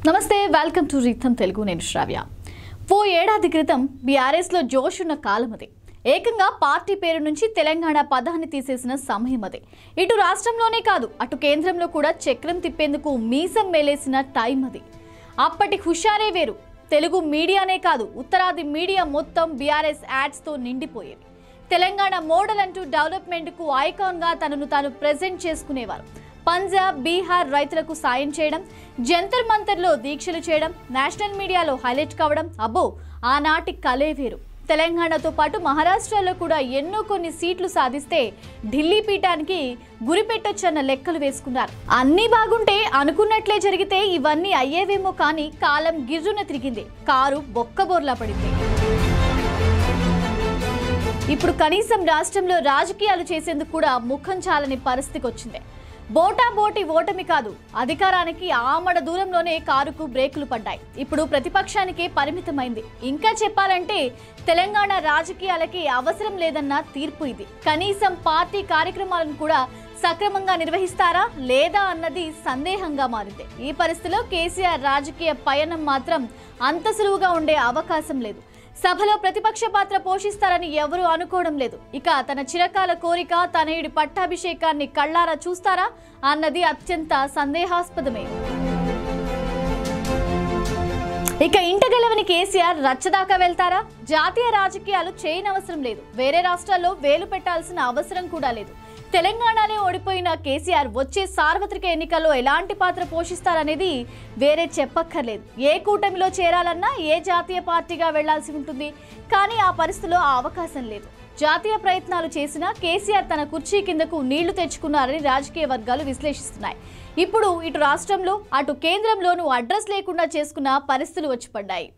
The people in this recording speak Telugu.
నమస్తే వెల్కమ్ టు రీతం తెలుగు నేను శ్రావ్య ఓ ఏడాది క్రితం బీఆర్ఎస్లో జోష్ ఉన్న కాలం అది ఏకంగా పార్టీ పేరు నుంచి తెలంగాణ పదాన్ని తీసేసిన సమయం అది ఇటు రాష్ట్రంలోనే కాదు అటు కేంద్రంలో కూడా చక్రం తిప్పేందుకు మీసం మేలేసిన టైం అది అప్పటి హుషారే వేరు తెలుగు మీడియానే కాదు ఉత్తరాది మీడియా మొత్తం బీఆర్ఎస్ యాడ్స్తో నిండిపోయేవి తెలంగాణ మోడల్ అంటూ డెవలప్మెంట్కు ఐకాన్గా తనను తాను ప్రెజెంట్ చేసుకునేవారు పంజాబ్ బీహార్ రైతులకు సాయం చేయడం జంతర్ మంతర్లో దీక్షలు చేయడం నేషనల్ మీడియాలో హైలైట్ కావడం అబ్బో ఆనాటి కలే వేరు తెలంగాణతో పాటు మహారాష్ట్రలో కూడా ఎన్నో కొన్ని సీట్లు సాధిస్తే ఢిల్లీ పీఠానికి గురిపెట్టొచ్చన్న లెక్కలు వేసుకున్నారు అన్నీ బాగుంటే అనుకున్నట్లే జరిగితే ఇవన్నీ అయ్యేవేమో కానీ కాలం గిర్రున తిరిగింది కారు బొక్కబోర్లా పడింది ఇప్పుడు కనీసం రాష్ట్రంలో రాజకీయాలు చేసేందుకు కూడా ముఖం చాలని పరిస్థితికి వచ్చింది బోటా బోటి ఓటమి కాదు అధికారానికి ఆమడ దూరంలోనే కారుకు బ్రేకులు పడ్డాయి ఇప్పుడు ప్రతిపక్షానికే పరిమితమైంది ఇంకా చెప్పాలంటే తెలంగాణ రాజకీయాలకి అవసరం లేదన్న తీర్పు ఇది కనీసం పార్టీ కార్యక్రమాలను కూడా సక్రమంగా నిర్వహిస్తారా లేదా అన్నది సందేహంగా మారింది ఈ పరిస్థితిలో కేసీఆర్ రాజకీయ పయనం మాత్రం అంత సులువుగా ఉండే అవకాశం లేదు సభలో ప్రతిపక్ష పాత్ర పోషిస్తారని ఎవరూ అనుకోవడం లేదు ఇక తన చిరకాల కోరిక తనయుడి పట్టాభిషేకాన్ని కళ్ళారా చూస్తారా అన్నది అత్యంత సందేహాస్పదమే ఇక ఇంట గెలవని కేసీఆర్ రచ్చదాకా వెళ్తారా జాతీయ రాజకీయాలు చేయనవసరం లేదు వేరే రాష్ట్రాల్లో వేలు పెట్టాల్సిన అవసరం కూడా లేదు తెలంగాణలో ఓడిపోయిన కేసీఆర్ వచ్చే సార్వత్రిక ఎన్నికల్లో ఎలాంటి పాత్ర పోషిస్తారనేది వేరే చెప్పక్కర్లేదు ఏ కూటమిలో చేరాలన్నా ఏ జాతీయ పార్టీగా వెళ్లాల్సి ఉంటుంది కానీ ఆ పరిస్థితిలో ఆ అవకాశం లేదు జాతీయ ప్రయత్నాలు చేసినా కేసీఆర్ తన కుర్చీ కిందకు నీళ్లు తెచ్చుకున్నారని రాజకీయ వర్గాలు విశ్లేషిస్తున్నాయి ఇప్పుడు ఇటు రాష్ట్రంలో అటు కేంద్రంలోనూ అడ్రస్ లేకుండా చేసుకున్న పరిస్థితులు వచ్చి పడ్డాయి